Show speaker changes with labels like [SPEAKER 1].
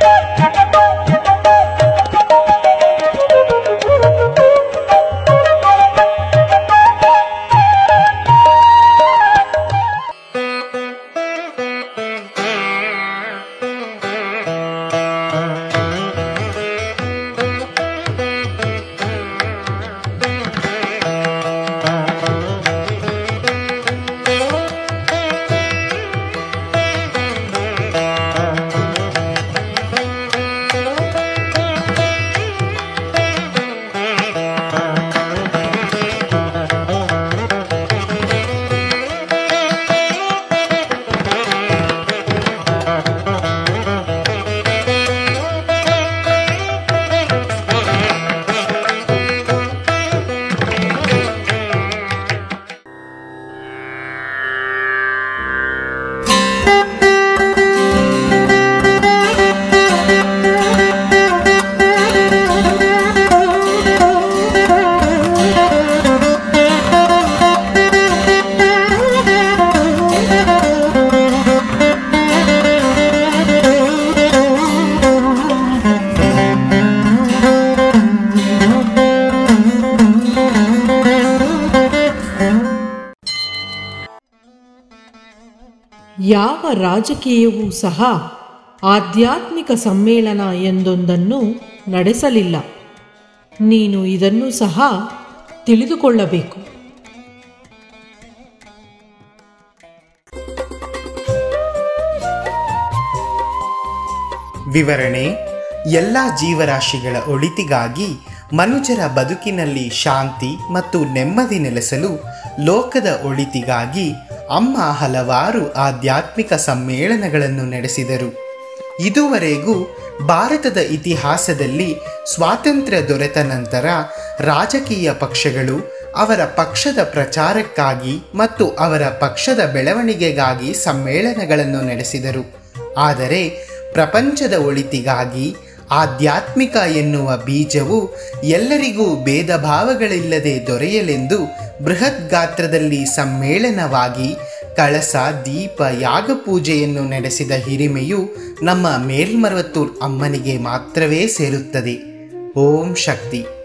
[SPEAKER 1] ಯಾವ ರಾಜಕೀಯವೂ ಸಹ ಆಧ್ಯಾತ್ಮಿಕ ಸಮ್ಮೇಳನ ಎಂದೊಂದನ್ನು ನಡೆಸಲಿಲ್ಲ ನೀನು ಇದನ್ನು ಸಹ ತಿಳಿದುಕೊಳ್ಳಬೇಕು
[SPEAKER 2] ವಿವರಣೆ ಎಲ್ಲ ಜೀವರಾಶಿಗಳ ಒಳಿತಿಗಾಗಿ ಮನುಜರ ಬದುಕಿನಲ್ಲಿ ಶಾಂತಿ ಮತ್ತು ನೆಮ್ಮದಿ ನೆಲೆಸಲು ಲೋಕದ ಒಳಿತಿಗಾಗಿ ಅಮ್ಮ ಹಲವಾರು ಆಧ್ಯಾತ್ಮಿಕ ಸಮ್ಮೇಳನಗಳನ್ನು ನಡೆಸಿದರು ಇದುವರೆಗೂ ಭಾರತದ ಇತಿಹಾಸದಲ್ಲಿ ಸ್ವಾತಂತ್ರ್ಯ ದೊರೆತ ನಂತರ ರಾಜಕೀಯ ಪಕ್ಷಗಳು ಅವರ ಪಕ್ಷದ ಪ್ರಚಾರಕ್ಕಾಗಿ ಮತ್ತು ಅವರ ಪಕ್ಷದ ಬೆಳವಣಿಗೆಗಾಗಿ ಸಮ್ಮೇಳನಗಳನ್ನು ನಡೆಸಿದರು ಆದರೆ ಪ್ರಪಂಚದ ಒಳಿತಿಗಾಗಿ ಆಧ್ಯಾತ್ಮಿಕ ಎನ್ನುವ ಬೀಜವು ಎಲ್ಲರಿಗೂ ಭೇದ ಭಾವಗಳಿಲ್ಲದೆ ದೊರೆಯಲೆಂದು ಬೃಹತ್ ಗಾತ್ರದಲ್ಲಿ ಸಮ್ಮೇಳನವಾಗಿ ಕಳಸ ದೀಪ ಯಾಗ ಪೂಜೆಯನ್ನು ನಡೆಸಿದ ಹಿರಿಮೆಯು ನಮ್ಮ ಮೇಲ್ಮರವತ್ತೂರ್ ಅಮ್ಮನಿಗೆ ಮಾತ್ರವೇ ಸೇರುತ್ತದೆ ಓಂ ಶಕ್ತಿ